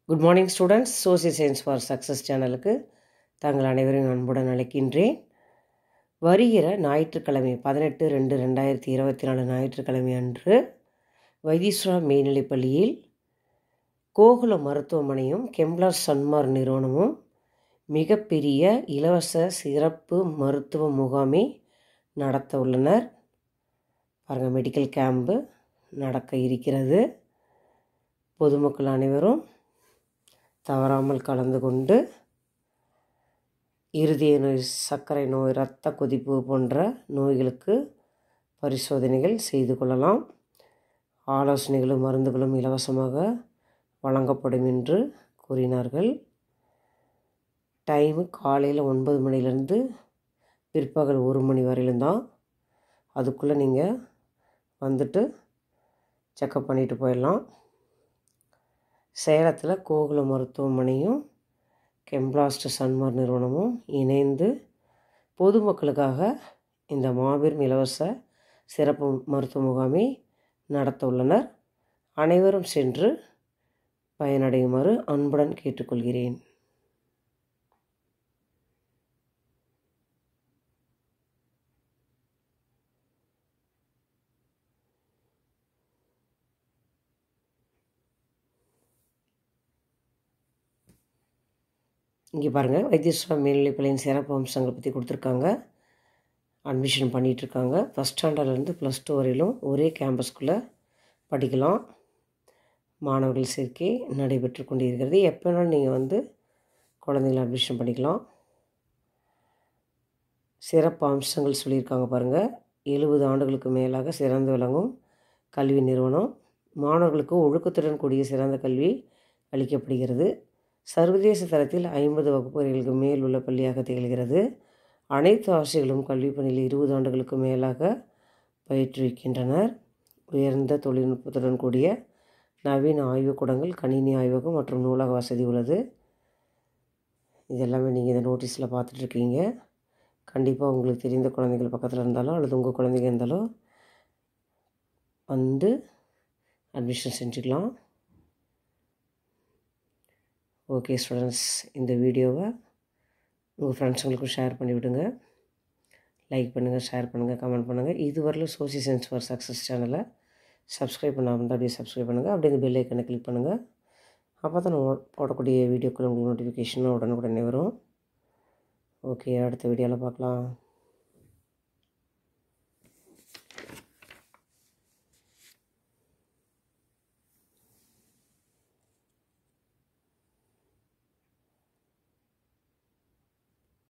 good morning students social science for success சேனலுக்கு தங்கள் அனைவரையும் அன்புடன் அழைக்கின்றேன் வருகிற ஞாயிற்றுக்கிழமை பதினெட்டு ரெண்டு ரெண்டாயிரத்தி இருபத்தி நாலு ஞாயிற்றுக்கிழமை அன்று வைத்தீஸ்வரா மேல்நிலைப் பள்ளியில் கோகுல மருத்துவமனையும் கெம்ப்லர் சன்மார் நிறுவனமும் மிகப்பெரிய இலவச சிறப்பு மருத்துவ முகாமை நடத்த உள்ளனர் பாருங்கள் மெடிக்கல் கேம்பு நடக்க இருக்கிறது பொதுமக்கள் அனைவரும் தவறாமல் கலந்து கொண்டு இருதய நோய் சர்க்கரை நோய் இரத்த கொதிப்பு போன்ற நோய்களுக்கு பரிசோதனைகள் செய்து கொள்ளலாம் ஆலோசனைகளும் மருந்துகளும் இலவசமாக வழங்கப்படும் என்று கூறினார்கள் டைமு காலையில் ஒன்பது மணிலேருந்து பிற்பகல் ஒரு மணி வரையிலும் தான் அதுக்குள்ளே நீங்கள் வந்துட்டு செக்கப் பண்ணிட்டு போயிடலாம் சேலத்தில் கோகுல மருத்துவமனையும் கெம்ப்ளாஸ்ட் சன்மார் நிறுவனமும் இணைந்து பொதுமக்களுக்காக இந்த மாபெரும் இலவச சிறப்பு மருத்துவ முகாமை நடத்த உள்ளனர் அனைவரும் சென்று பயனடையுமாறு அன்புடன் கேட்டுக்கொள்கிறேன் இங்கே பாருங்கள் வைத்தீஸ்வரா மேல்நிலைப்பள்ளியின் சிறப்பு அம்சங்களை பற்றி கொடுத்துருக்காங்க அட்மிஷன் பண்ணிகிட்ருக்காங்க ஃபஸ்ட் ஸ்டாண்டர்ட்லேருந்து ப்ளஸ் டூ வரையிலும் ஒரே கேம்பஸ்குள்ளே படிக்கலாம் மாணவர்கள் சேர்க்கை நடைபெற்று கொண்டு இருக்கிறது எப்போ வேணாலும் நீங்கள் வந்து குழந்தைங்கள அட்மிஷன் பண்ணிக்கலாம் சிறப்பு அம்சங்கள் சொல்லியிருக்காங்க பாருங்கள் எழுபது ஆண்டுகளுக்கு மேலாக சிறந்து விளங்கும் கல்வி நிறுவனம் மாணவர்களுக்கு ஒழுக்கத்துடன் கூடிய சிறந்த கல்வி அளிக்கப்படுகிறது சர்வதேச தரத்தில் ஐம்பது வகுப்பறைகளுக்கு மேல் உள்ள பள்ளியாக திகழ்கிறது அனைத்து ஆசிரியர்களும் கல்வி பணியில் இருபது ஆண்டுகளுக்கு மேலாக பயிற்றுவிக்கின்றனர் உயர்ந்த தொழில்நுட்பத்துடன் கூடிய நவீன ஆய்வுக்கூடங்கள் கணினி ஆய்வகம் மற்றும் நூலக வசதி உள்ளது இது எல்லாமே நீங்கள் இந்த நோட்டீஸில் பார்த்துட்ருக்கீங்க கண்டிப்பாக உங்களுக்கு தெரிந்த குழந்தைகள் பக்கத்தில் இருந்தாலும் அல்லது உங்கள் குழந்தைங்க இருந்தாலும் வந்து அட்மிஷன் செஞ்சுக்கலாம் ஓகே ஸ்டூடெண்ட்ஸ் இந்த வீடியோவை உங்கள் ஃப்ரெண்ட்ஸுங்களுக்கும் ஷேர் பண்ணி விடுங்க லைக் பண்ணுங்கள் ஷேர் பண்ணுங்கள் கமெண்ட் பண்ணுங்கள் இதுவரையிலும் சோசியல் சயின்ஸ் ஃபார் சக்ஸஸ் சேனலை சப்ஸ்கிரைப் பண்ணாமல் இருந்தால் அப்படியே சப்ஸ்கிரைப் பண்ணுங்கள் அப்படியே இந்த பெல் ஐக்கனை கிளிக் பண்ணுங்கள் அப்போ தான் நான் போடக்கூடிய வீடியோக்கள் உங்களுக்கு நோட்டிஃபிகேஷனும் உடனுக்குடனே வரும் ஓகே அடுத்த வீடியோவில் பார்க்கலாம்